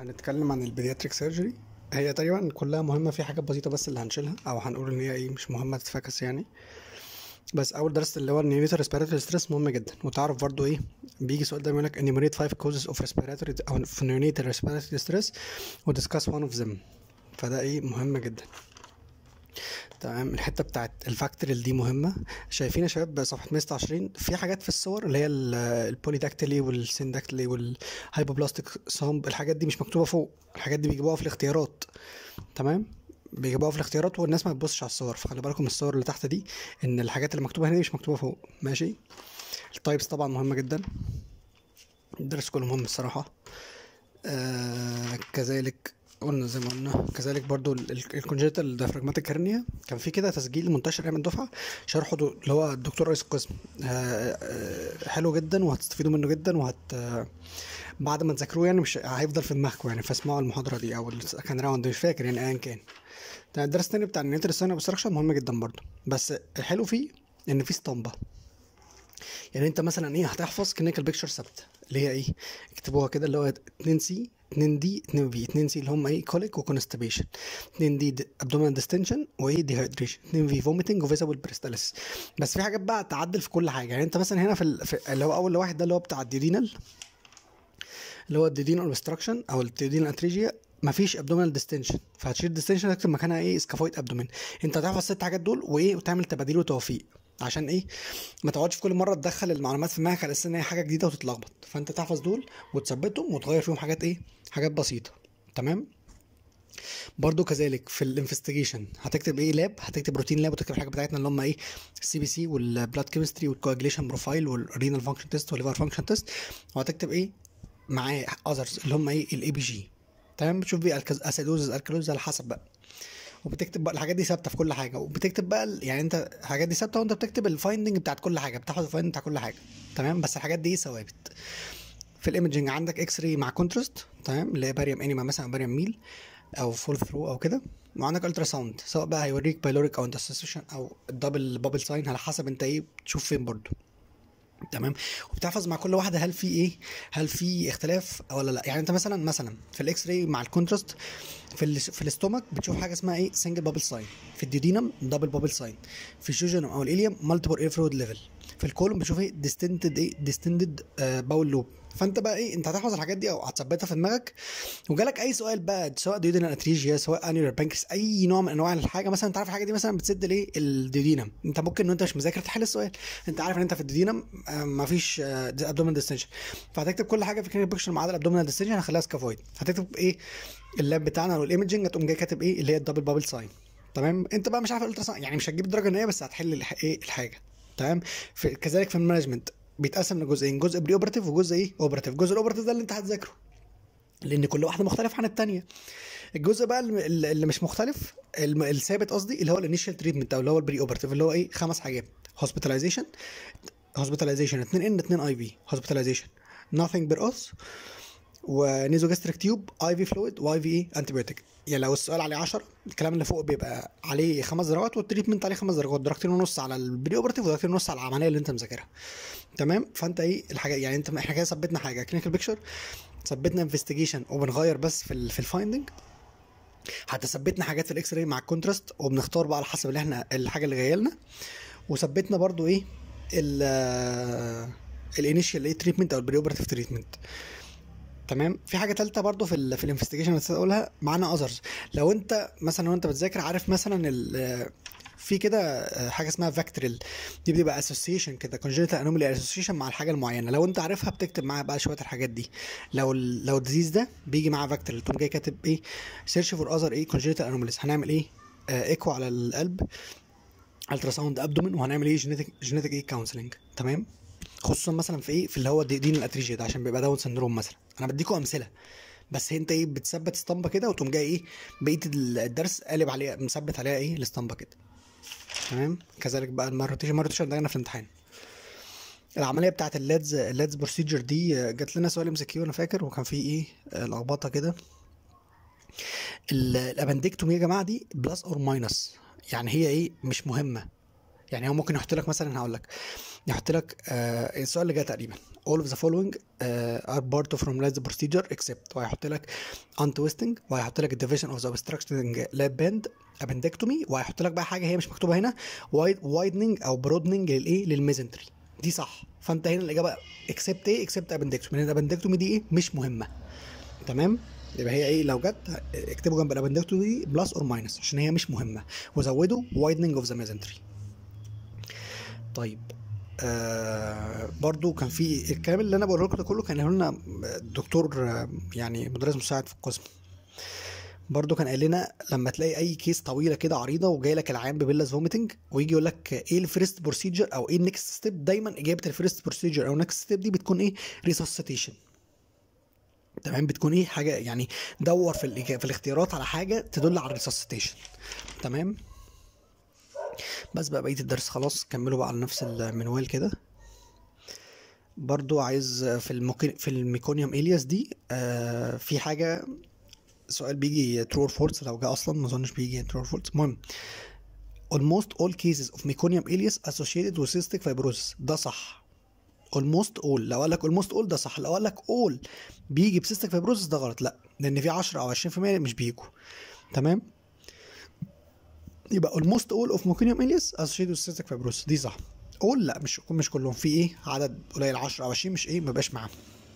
هنتكلم عن البيدياتريك سيرجري هي تقريبا كلها مهمة في حاجات بسيطة بس اللي هنشيلها أو هنقول إن هي إيه مش مهمة تتفكس يعني بس أول درس اللي هو النيونيتال ريسبيراتوري ستريس مهم جدا وتعرف برضو إيه بيجي سؤال دايما يقول لك enumerate five causes of respiratory أو في neonatal respiratory stress و discuss one of them فده إيه مهم جدا تمام الحته بتاعت الفاكتوريال دي مهمه شايفين يا شباب صفحه 126 في حاجات في الصور اللي هي البوليداكتيلي والسينداكتيلي والهايبوبلاستيك صامب الحاجات دي مش مكتوبه فوق الحاجات دي بيجيبوها في الاختيارات تمام بيجيبوها في الاختيارات والناس ما بتبصش على الصور فخلي بالكم من الصور اللي تحت دي ان الحاجات اللي مكتوبه هنا دي مش مكتوبه فوق ماشي التايبس طبعا مهمه جدا الدرس كله مهم الصراحه آه كذلك قلنا زي ما قلنا كذلك برضو الكونجيتال ديافراجماتيك هرنيا كان في كده تسجيل منتشر ايام الدفعه شرحه دو اللي هو الدكتور رئيس القسم آه، آه، حلو جدا وهتستفيدوا منه جدا وهت آه، بعد ما تذاكروه يعني مش هيفضل في دماغكم يعني فاسمعوا المحاضره دي او كان راوند مش فاكر يعني ايا كان ده الدرس التاني بتاع النيوترال ساين ابستراكشن مهم جدا برضو بس الحلو فيه ان في اسطمبه يعني انت مثلا ايه هتحفظ كلينيكال بيكتشر ثابته اللي هي ايه اكتبوها كده اللي هو 2 سي 2 دي 2 في 2 سي اللي هم ايه كوليك وكونستيبيشن 2 دي ابدومينال ديستنشن وايه ديهايدريشن 2 في فوميتنج وفيزابل بريستاليس بس في حاجات بقى تعدل في كل حاجه يعني انت مثلا هنا في, ال... في اللي هو اول واحد ده اللي هو بتاع الديودينال اللي هو الديودينال اوبستراكشن او الديودينال اتريجيا مفيش ابدومينال ديستنشن فهتشيل الديستنشن تكتب مكانها ايه سكافويد ابدومين انت هتحفظ الست حاجات دول وايه وتعمل تباديل وتوفيق عشان ايه ما تقعدش في كل مره تدخل المعلومات في دماغك على اساس ان هي حاجه جديده وتتلخبط فانت تحفظ دول وتثبتهم وتغير فيهم حاجات ايه حاجات بسيطه تمام برضو كذلك في الانفستيجيشن هتكتب ايه لاب هتكتب روتين لاب وتكتب الحاجات بتاعتنا اللي هم ايه السي بي سي والبلاد كيمستري والكواجليشن بروفايل والرينال فانكشن تيست والليفر فانكشن تيست وهتكتب ايه معاه اذرز اللي هم ايه الاي بي جي تمام بتشوف بيه اسيدوز الكالوز على حسب بقى وبتكتب بقى الحاجات دي ثابته في كل حاجه وبتكتب بقى ال- يعني انت الحاجات دي ثابته وانت بتكتب الفايندنج بتاعت كل حاجه بتحفظ الفايندنج بتاع كل حاجه تمام بس الحاجات دي ثوابت في الايمجنج عندك اكس راي مع كونتراست تمام اللي هي باريوم انيما مثلا باريوم ميل او فول ثرو او كده وعندك الترا ساوند سواء بقى هيوريك بايلوريك او انترسيشن او الدبل بابل ساين على حسب انت ايه تشوف فين برضو تمام وبتحفظ مع كل واحده هل في ايه هل في اختلاف ولا لا يعني انت مثلا مثلا في الاكس راي مع الكونتراست في ال في الاستومك بتشوف حاجه اسمها ايه سنجل بابل ساين في الديودينم دبل بابل ساين في الجوجينم او الاليوم مالتيبل اير فلويد ليفل في الكولوم بتشوف ايه ديستندد ايه ديستندد باول لوب فانت بقى ايه انت هتحفظ الحاجات دي او هتثبتها في دماغك وجالك اي سؤال بقى سواء ديودينال اتريجيا سواء انيولار بانكريس اي نوع من انواع الحاجه مثلا انت عارف الحاجه دي مثلا بتسد ليه الديودينم انت ممكن ان انت مش مذاكر تحل السؤال انت عارف ان انت في الديودينم آه، مفيش ابدومين ديستنشن فهتكتب كل حاجه في كلينيك بيكشر ما عدا الابدومين ديستنشن هخليها سكافويد هتكتب ايه اللاب بتاعنا او الايمجنج هتقوم جاي كاتب ايه اللي هي الدبل بابل ساين تمام انت بقى مش عارف الالترا يعني مش هتجيب الدرجه النهائيه بس هتحل الح- ايه الحاجه تمام في كذلك في المانجمنت بيتقسم لجزئين جزء بري اوبراتيف وجزء ايه اوبراتيف الجزء الاوبراتيف ده اللي انت هتذاكره لان كل واحده مختلف عن الثانيه الجزء بقى الم- اللي مش مختلف الم- الثابت قصدي اللي هو الانيشال تريتمنت او اللي هو البري اوبراتيف اللي هو ايه خمس حاجات هوسبيتاليزيشن هوسبيتاليزيشن 2 ان 2 اي في هوسبيتاليزيشن nothing بير اوس ونيزوجاستريك تيوب اي في فلويد واي في ايه انتيبيوتيك يعني لو السؤال عليه 10 الكلام اللي فوق بيبقى عليه خمس درجات والتريتمنت عليه خمس درجات درجتين ونص على البري اوبراتيف ودرجتين ونص على العمليه اللي انت مذاكرها تمام فانت ايه الحاجه يعني انت احنا كده ثبتنا حاجه كلينيكال بيكتشر ثبتنا انفستيجيشن وبنغير بس في ال في الفايندنج هتثبتنا حاجات في الاكس راي مع الكونتراست وبنختار بقى على حسب اللي احنا الحاجه اللي جايه لنا وثبتنا برضو ايه ال الانيشال ايه تريتمنت او البري اوبراتيف تريتمنت تمام في حاجه ثالثه برضو في ال في الانفستيجيشن نسيت اقولها معانا اذرز لو انت مثلا وانت بتذاكر عارف مثلا ال في كده حاجه اسمها فاكتوريال دي بتبقى اسوسيشن كده كونجنتال انومالي اسوسيشن مع الحاجه المعينه لو انت عارفها بتكتب معاها بقى شويه الحاجات دي لو ال لو الديزيز ده بيجي معاه فاكتوريال تقوم جاي كاتب ايه سيرش فور اذر ايه كونجنتال انوماليز هنعمل ايه آه ايكو على القلب الترا ساوند ابدومين وهنعمل ايه جينيتك جينيتك ايه كونسلنج تمام خصوصا مثلا في ايه في اللي هو دي- دين الاتريجيا ده عشان بيبقى داون سندروم مثلا انا بديكوا امثله بس انت ايه بتثبت اسطمبه كده وتقوم جاي ايه بقيه الدرس قالب عليها مثبت عليها ايه الاسطمبه كده تمام كذلك بقى المروتيشن المروتيشن ده في الامتحان العمليه بتاعت اللادز اللادز بروسيجر دي آه، جات لنا سؤال ام سي كيو انا فاكر وكان فيه ايه آه، لخبطه كده ال- الابندكتومي يا جماعه دي بلس اور ماينس يعني هي ايه مش مهمه يعني هو ممكن يحط لك مثلا هقول لك يحط لك آه السؤال اللي جاي تقريبا all of the following uh, are part of normalized procedure except وهيحط لك untwisting وهيحط لك division of the obstructing lap band appendectomy وهيحط لك بقى حاجه هي مش مكتوبه هنا wide- widening او broadening للايه للميزنتري دي صح فانت هنا الاجابه except ايه except appendectomy لان appendectomy دي ايه مش مهمه تمام يبقى هي ايه لو جت اكتبوا جنب الابندكتومي بلس اور ماينس عشان هي مش مهمه وزودوا widening of the mesentery طيب آه برضو كان في الكلام اللي انا بقوله لكم ده كله كان قاله لنا دكتور آه، يعني مدرس مساعد في القسم برضو كان قال لنا لما تلاقي اي كيس طويله كده عريضه وجاي لك العيان ببيلاس فوميتنج ويجي يقول لك ايه الفيرست بروسيجر او ايه النكست ستيب دايما اجابه الفيرست بروسيجر او النكست ستيب دي بتكون ايه ريسوسيتيشن تمام بتكون ايه حاجه يعني دور في الإجابة في الاختيارات على حاجه تدل على الريسوسيتيشن تمام بس بقى بقيه الدرس خلاص كملوا بقى على نفس المنوال كده برضو عايز في الموكي... في الميكونيوم الياس دي آه في حاجه سؤال بيجي true or false لو جه اصلا ما اظنش بيجي true or false المهم almost all cases of meconium ileus associated with cystic fibrosis ده صح almost all لو قال لك almost all ده صح لو قال لك all بيجي بسيستك فايبروزس ده غلط لا لان في 10 او 20% مش بيجوا تمام يبقى almost all of meconium ileus associated with cystic fibrosis دي صح all لا مش مش كلهم في ايه عدد قليل 10 او 20 مش ايه ما بقاش معاهم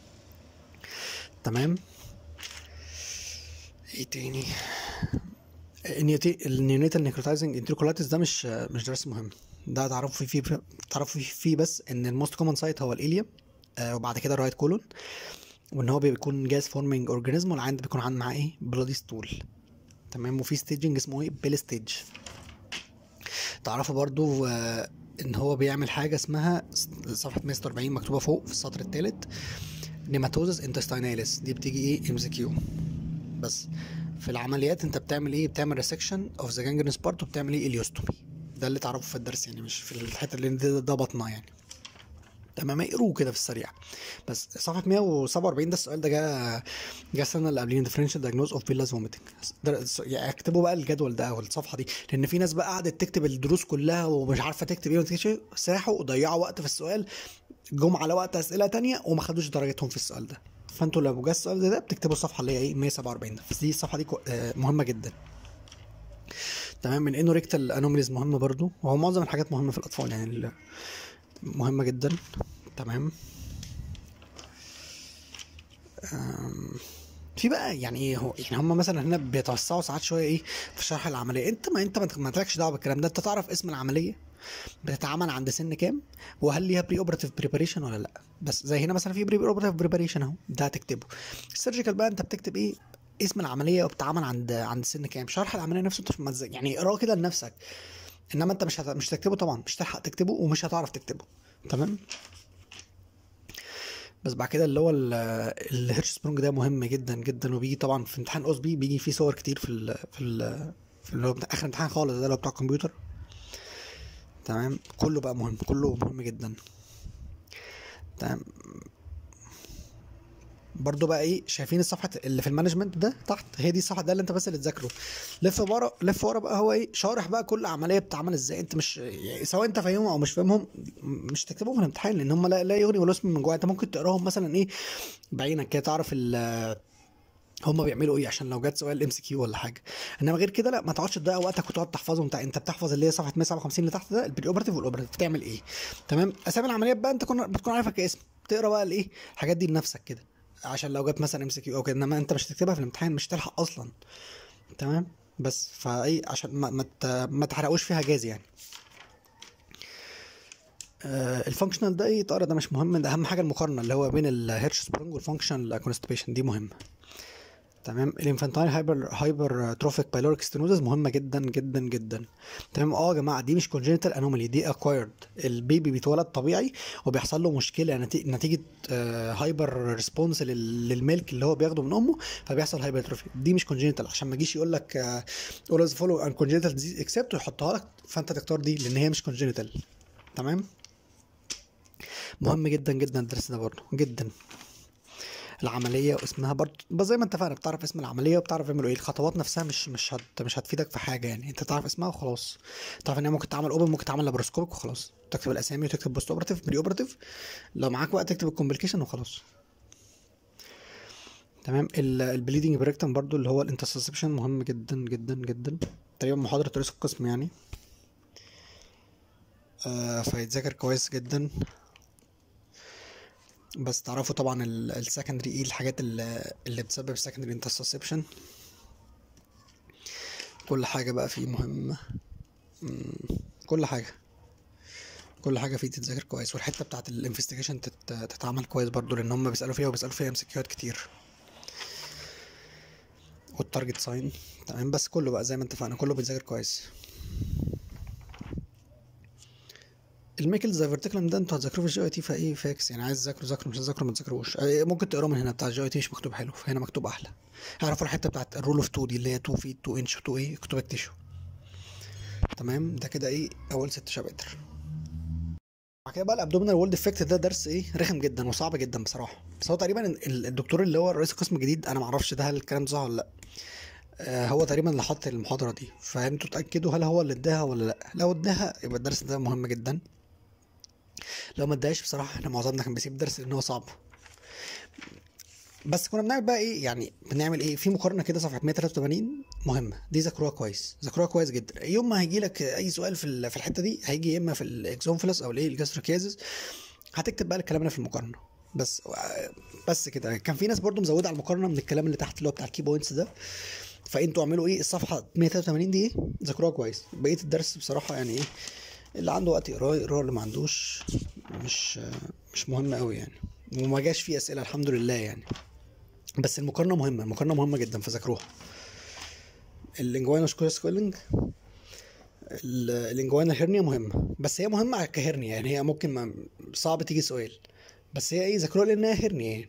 تمام ايه تاني النيوتي- النيونيتال نيكروتايزنج انتريكولايتس ده مش مش درس مهم ده تعرفوا فيه فيه تعرفوا فيه, فيه بس ان الموست كومن سايت هو الاليوم آه وبعد كده الرايت كولون وان هو بيكون جاز فورمينج اورجانيزم والعند بيكون عنده معاه ايه بلادي ستول تمام وفي ستيجنج اسمه ايه بيل ستيج تعرفوا برضو آه ان هو بيعمل حاجه اسمها صفحه 146 مكتوبه فوق في السطر الثالث نيماتوزس انتستيناليس دي بتيجي ايه ام كيو بس في العمليات انت بتعمل ايه بتعمل ريسكشن اوف ذا جانجرينس بارت وبتعمل ايه اليوستومي ده اللي تعرفه في الدرس يعني مش في الحته اللي ده, ده بطنه يعني تمام اقروه كده في السريع بس صفحه 147 ده السؤال ده جه جه السنه اللي قبلين ديفرنشال دايجنوز اوف بيلاس فوميتنج يعني اكتبوا بقى الجدول ده او الصفحه دي لان في ناس بقى قعدت تكتب الدروس كلها ومش عارفه تكتب ايه وتكتب ايه ساحوا وضيعوا وقت في السؤال جم على وقت اسئله تانية وما خدوش درجتهم في السؤال ده فانتوا لو جه السؤال ده, ده بتكتبوا الصفحه اللي هي ايه 147 ده بس دي الصفحه دي كو- آه، مهمه جدا تمام من انه ريكتال انوميليز مهمه برضو وهو معظم الحاجات مهمه في الاطفال يعني ال- مهمه جدا تمام أم، في بقى يعني ايه هو يعني هم مثلا هنا بيتوسعوا ساعات شويه ايه في شرح العمليه انت ما انت ما ما لكش دعوه بالكلام ده انت تعرف اسم العمليه بتتعمل عند سن كام وهل ليها بري اوبراتيف بريباريشن ولا لا بس زي هنا مثلا في بري اوبراتيف بريباريشن اهو ده هتكتبه السيرجيكال بقى انت بتكتب ايه اسم العمليه وبتتعمل عند عند سن كام شرح العمليه نفسه انت ما تز- يعني اقراه كده لنفسك انما انت مش هت... مش هتكتبه طبعا مش هتلحق تكتبه ومش هتعرف تكتبه تمام بس بعد كده اللي هو ال- الهيرش سبرونج ده مهم جدا جدا وبيجي طبعا في امتحان اوس بي بيجي فيه صور كتير في ال في ال في اللي هو بتاع اخر امتحان خالص ده اللي هو بتاع الكمبيوتر تمام كله بقى مهم كله مهم جدا تمام برضو بقى ايه شايفين الصفحه اللي في المانجمنت ده تحت هي دي الصفحه ده اللي انت بس اللي تذاكره لف ورا لف ورا بقى هو ايه شارح بقى كل عمليه بتتعمل ازاي انت مش يعني سواء انت فاهمهم او مش فاهمهم مش تكتبهم في الامتحان لان هم لا, لا يغني ولا اسم من جوه انت ممكن تقراهم مثلا ايه بعينك كده تعرف ال هم بيعملوا ايه عشان لو جت سؤال ام سي كيو ولا حاجه انما غير كده لا ما تقعدش تضيع وقتك وتقعد تحفظهم بتاع انت بتحفظ اللي هي صفحه 157 اللي تحت ده البري اوبراتيف والاوبراتيف بتعمل ايه تمام اسامي العمليات بقى انت كن بتكون عارفها كاسم تقرا بقى الايه الحاجات دي لنفسك كده عشان لو جت مثلا ام سي كيو او كده انما انت مش هتكتبها في الامتحان مش هتلحق اصلا تمام بس فايه عشان ما ما, ت- ما تحرقوش فيها جاز يعني آه الفانكشنال ده ايه يتقرا ده مش مهم ده اهم حاجه المقارنه اللي هو بين الهيرش سبرونج والفانكشنال كونستيبيشن دي مهمه تمام الانفانتايل هايبر هايبر تروفيك بايلوريك ستينوزس مهمه جدا جدا جدا تمام اه يا جماعه دي مش كونجنتال انومالي دي اكوايرد البيبي بيتولد طبيعي وبيحصل له مشكله نتي- نتيجه هايبر ريسبونس للميلك اللي هو بياخده من امه فبيحصل هايبرتروفي دي مش كونجنتال عشان ما يجيش يقول لك اولز فولو ان كونجنتال ديزيز اكسبت ويحطها لك فانت تختار دي لان هي مش كونجنتال تمام مهم جدا جدا الدرس ده برضه جدا العمليه واسمها برضه بس زي ما اتفقنا بتعرف اسم العمليه وبتعرف يعملوا ايه الخطوات نفسها مش مش هت مش هتفيدك في حاجه يعني انت تعرف اسمها وخلاص تعرف ان هي ممكن تعمل اوبن ممكن تعمل لابروسكوبك وخلاص تكتب الاسامي وتكتب بوست اوبراتيف بري اوبراتيف لو معاك وقت تكتب الكومبليكيشن وخلاص تمام البليدنج بريكتم برضو اللي هو الانترسبشن مهم جدا جدا جدا تقريبا محاضرة رئيس القسم يعني آه فيتذاكر كويس جدا بس تعرفوا طبعا السكندري ايه الحاجات اللي, اللي بتسبب السكندري انترسبشن كل حاجة بقى فيه مهمة مم، كل حاجة كل حاجة فيه تتذاكر كويس والحتة بتاعت الانفستيجيشن تتعمل كويس برضو لان هم بيسألوا فيها وبيسألوا فيها امسكيوهات كتير والتارجت ساين تمام بس كله بقى زي ما اتفقنا كله بيتذاكر كويس الميكلز دايفرتيكلم ده انتوا هتذاكروه في الجي اي تي فايه فاكس يعني عايز تذاكروا ذاكروا مش تذاكروا ما تذاكروش آه، ممكن تقراه من هنا بتاع الجي اي تي مش مكتوب حلو فهنا مكتوب احلى اعرفوا الحته بتاعت الرول اوف 2 دي اللي هي 2 فيت 2 انش 2 ايه اكتوبك تيشو تمام ده كده ايه اول ست شباتر بعد كده بقى الابدومينال وولد افكت ده درس ايه رخم جدا وصعب جدا بصراحه بس هو تقريبا ال- الدكتور اللي هو رئيس القسم الجديد انا ما اعرفش ده هل الكلام ده صح ولا لا آه، هو تقريبا اللي حط المحاضره دي فانتوا تاكدوا هل هو اللي اداها ولا لا لو اداها يبقى الدرس ده مهم جدا لو ما اداهاش بصراحه احنا معظمنا كان بيسيب الدرس لان هو صعب بس كنا بنعمل بقى ايه يعني بنعمل ايه في مقارنه كده صفحه 183 مهمه دي ذاكروها كويس ذاكروها كويس جدا يوم ما هيجي لك اي سؤال في ال- في الحته دي هيجي يا اما في الاكزومفلس او الايه الجاستروكيازيس هتكتب بقى الكلام اللي في المقارنه بس بس كده كان في ناس برضو مزوده على المقارنه من الكلام اللي تحت اللي هو بتاع الكي بوينتس ده فانتوا اعملوا ايه الصفحه 183 دي ايه ذاكروها كويس بقيه الدرس بصراحه يعني ايه اللي عنده وقت يقراه يقراه اللي ما عندوش مش مش مهم قوي يعني وما جاش فيه اسئله الحمد لله يعني بس المقارنه مهمه المقارنه مهمه جدا فذاكروها الانجوانا سكوير سكويلنج الانجوانا هيرنيا مهمه بس هي مهمه كهرنيا يعني هي ممكن ما صعب تيجي سؤال بس هي ايه ذاكروها لانها هيرنيا يعني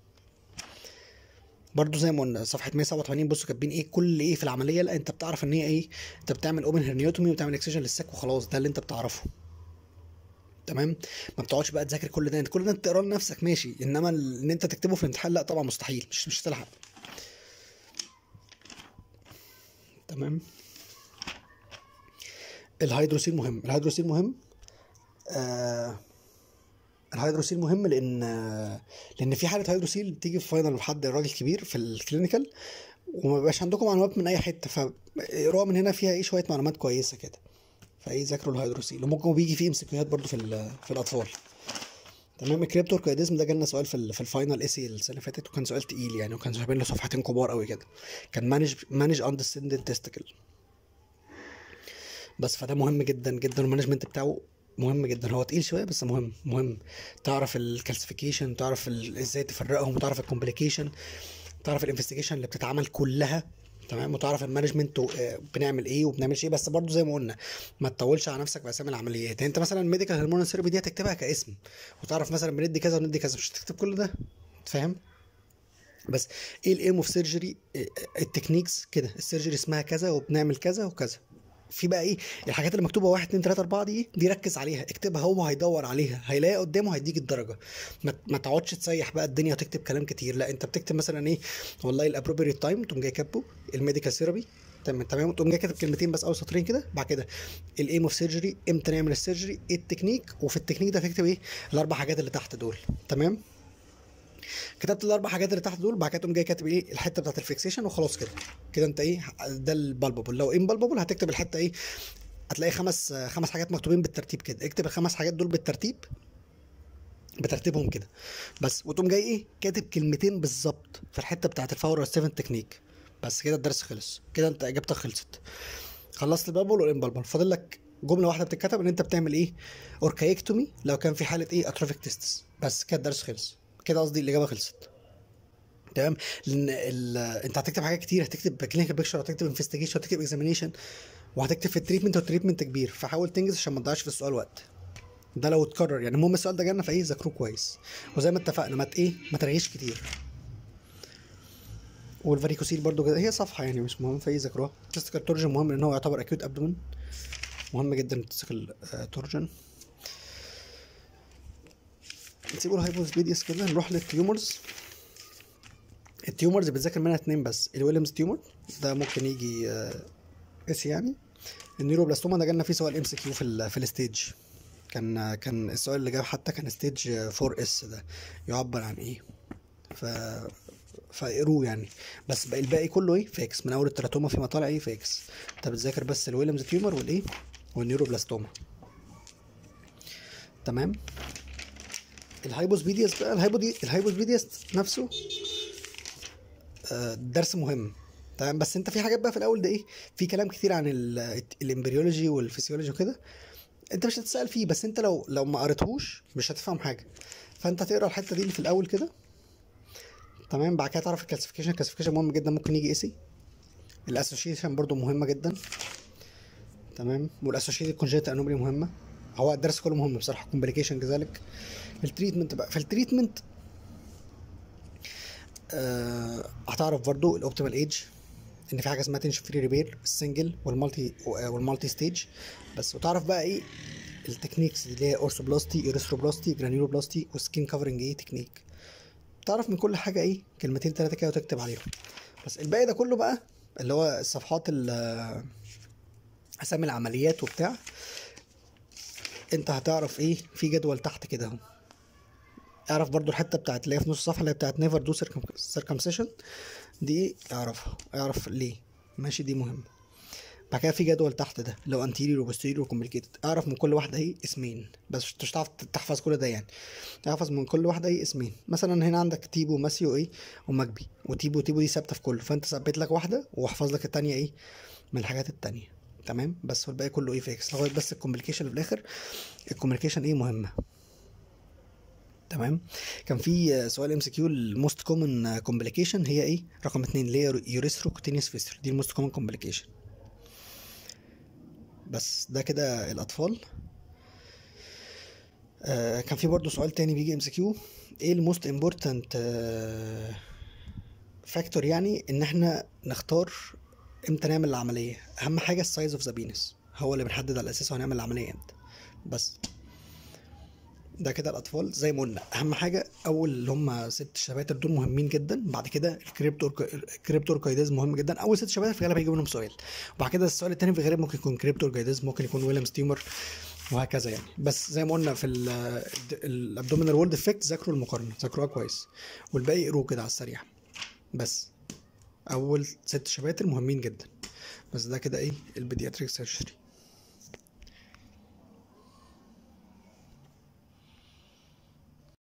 برضو زي ما قلنا صفحه 187 بصوا كاتبين ايه كل ايه في العمليه لا انت بتعرف ان هي ايه انت بتعمل اوبن هرنيوتومي وبتعمل اكسجن للساك وخلاص ده اللي انت بتعرفه تمام ما بتقعدش بقى تذاكر كل ده انت كل ده انت تقراه لنفسك ماشي انما ال- ان انت تكتبه في الامتحان لا طبعا مستحيل مش مش هتلحق تمام الهيدروسيل مهم الهيدروسيل مهم آه الهيدروسيل مهم لان لان في حاله هيدروسيل بتيجي في فاينل لحد راجل كبير في الكلينيكال وما بيبقاش عندكم معلومات من اي حته فاقراها من هنا فيها ايه شويه معلومات كويسه كده فايه ذاكروا الهيدروسيل وممكن بيجي فيه امسكيوهات برضو في ال- في الاطفال تمام الكريبتور كايدزم ده جالنا سؤال في ال- في الفاينل ايسي السنه اللي فاتت وكان سؤال تقيل يعني وكان شايفين له صفحتين كبار قوي كده كان مانج مانج اندسندنت تيستكل بس فده مهم جدا جدا المانجمنت بتاعه مهم جدا هو تقيل شويه بس مهم مهم تعرف الكالسيفيكيشن تعرف ال- ازاي تفرقهم وتعرف الكومبليكيشن تعرف الانفستيجيشن اللي بتتعمل كلها تمام وتعرف المانجمنت و- آه، بنعمل ايه وبنعملش ايه بس برضو زي ما قلنا ما تطولش على نفسك باسامي العمليات يعني انت مثلا ميديكال هرمون ثيرابي دي هتكتبها كاسم وتعرف مثلا بندي كذا وندي كذا مش هتكتب كل ده فاهم بس ايه الايم اوف سيرجري التكنيكس كده السيرجري اسمها كذا وبنعمل كذا وكذا في بقى ايه الحاجات اللي مكتوبه 1 2 3 4 دي دي ركز عليها اكتبها هو هيدور عليها هيلاقيها قدامه هيديك الدرجه ما, ما تقعدش تسيح بقى الدنيا وتكتب كلام كتير لا انت بتكتب مثلا ايه والله الابروبريت تايم تقوم جاي كاتبه الميديكال ثيرابي تمام تمام تقوم جاي كاتب كلمتين بس او سطرين كده بعد كده الايم اوف سيرجري امتى نعمل السيرجري ايه التكنيك وفي التكنيك ده تكتب ايه الاربع حاجات اللي تحت دول تمام كتبت الاربع حاجات اللي تحت دول بعد كده تقوم جاي كاتب ايه الحته بتاعت الفيكسيشن وخلاص كده كده انت ايه ده البالبابل لو امبالبابل هتكتب الحته ايه هتلاقي خمس خمس حاجات مكتوبين بالترتيب كده اكتب الخمس حاجات دول بالترتيب بترتيبهم كده بس وتقوم جاي ايه كاتب كلمتين بالظبط في الحته بتاعت الفاور 7 تكنيك بس كده الدرس خلص كده انت اجابتك خلصت خلصت البابل والامبالبل فاضل لك جمله واحده بتتكتب ان انت بتعمل ايه اوركايكتومي لو كان في حاله ايه اتروفيك تيستس بس كده الدرس خلص كده قصدي الاجابه خلصت تمام لان ال... انت هتكتب حاجات كتير هتكتب كلينيكال بيكشر هتكتب انفستيجيشن هتكتب اكزامينيشن وهتكتب في التريتمنت والتريتمنت كبير فحاول تنجز عشان ما تضيعش في السؤال وقت ده لو اتكرر يعني المهم السؤال ده جالنا فايه ذاكروه كويس وزي ما اتفقنا ما ت- ايه ما ترغيش كتير والفاريكوسيل برضو كده هي صفحه يعني مش مهم فايه ذاكروها تستيكال تورجن مهم لان هو يعتبر اكيوت ابدومن مهم جدا التستيكال تورجن نسيبوا الهايبوسبيديس كده نروح للتيومرز التيومرز بتذاكر منها اتنين بس الويليامز تيومر ده ممكن يجي اس يعني النيوروبلاستوما ده جالنا فيه سؤال ام سي كيو في ال في الستيج كان كان السؤال اللي جاب حتى كان ستيج 4 اس ده يعبر عن ايه ف فاقروه يعني بس بقى الباقي كله ايه فيكس من اول التراتوما فيما طالع ايه فيكس انت بتذاكر بس الويليامز تيومر والايه والنيوروبلاستوما تمام الهايبوسبيدياس بقى الهايبودي الهايبوسبيدياس نفسه آه، درس مهم تمام بس انت في حاجات بقى في الاول ده ايه في كلام كتير عن ال- الامبريولوجي والفسيولوجي وكده انت مش هتسال فيه بس انت لو لو ما قريتهوش مش هتفهم حاجه فانت هتقرا الحته دي اللي في الاول كده تمام بعد كده تعرف الكلاسيفيكيشن الكلاسيفيكيشن مهم جدا ممكن يجي ايسي الاسوشيشن برضو مهمه جدا تمام والاسوشيتد كونجيت انومالي مهمه هو الدرس كله مهم بصراحه كومبليكيشن كذلك التريتمنت بقى في التريتمنت آه هتعرف برضو الاوبتيمال ايج ان في حاجه اسمها تنشن فري ريبير السنجل والمالتي والمالتي ستيج بس وتعرف بقى ايه التكنيكس اللي هي اورثوبلاستي ايرثروبلاستي جرانيولوبلاستي وسكين كفرنج ايه تكنيك تعرف من كل حاجه ايه كلمتين ثلاثه كده وتكتب عليهم بس الباقي ده كله بقى اللي هو الصفحات ال- اسامي العمليات وبتاع انت هتعرف ايه في جدول تحت كده اهو اعرف برضو الحته بتاعت اللي هي في نص الصفحه اللي هي بتاعت نيفر دو سيركمسيشن دي ايه اعرفها اعرف ليه ماشي دي مهمه بعد كده في جدول تحت ده اللي هو انتيريور وبوستيريور وكومبليكيتد اعرف من كل واحده ايه اسمين بس مش هتعرف تحفظ كل ده يعني احفظ من كل واحده ايه اسمين مثلا هنا عندك تيبو ماسيو ايه ومجبي وتيبو تيبو دي ثابته في كله فانت ثبت لك واحده واحفظ لك التانيه ايه من الحاجات التانيه تمام بس والباقي كله ايه فيكس لغايه بس الكومبليكيشن في الاخر الكومبليكيشن ايه مهمه تمام كان في آه، سؤال ام سي كيو الموست كومن كومبليكيشن هي ايه رقم اتنين اللي هي يوريثرو كوتينيوس فيستر دي الموست كومن كومبليكيشن بس ده كده الاطفال آه كان في برضه سؤال تاني بيجي ام سي كيو ايه الموست امبورتنت فاكتور يعني ان احنا نختار امتى نعمل العمليه اهم حاجه السايز اوف ذا بينس هو اللي بنحدد على اساسه هنعمل العمليه امتى بس ده كده الاطفال زي ما قلنا اهم حاجه اول اللي هم ست شباتر دول مهمين جدا بعد كده الكريبتور الكريبتور جايدز مهم جدا اول ست شباتر في الغالب هيجي منهم سؤال وبعد كده السؤال التاني في الغالب ممكن يكون كريبتور جايدز ممكن يكون ويليام ستيمر وهكذا يعني بس زي ما قلنا في الابدومينال وورد افكت ذاكروا المقارنه ذاكروها كويس والباقي اقروه كده على السريع بس اول ست شباتر مهمين جدا بس ده كده ايه البيدياتريك سيرجري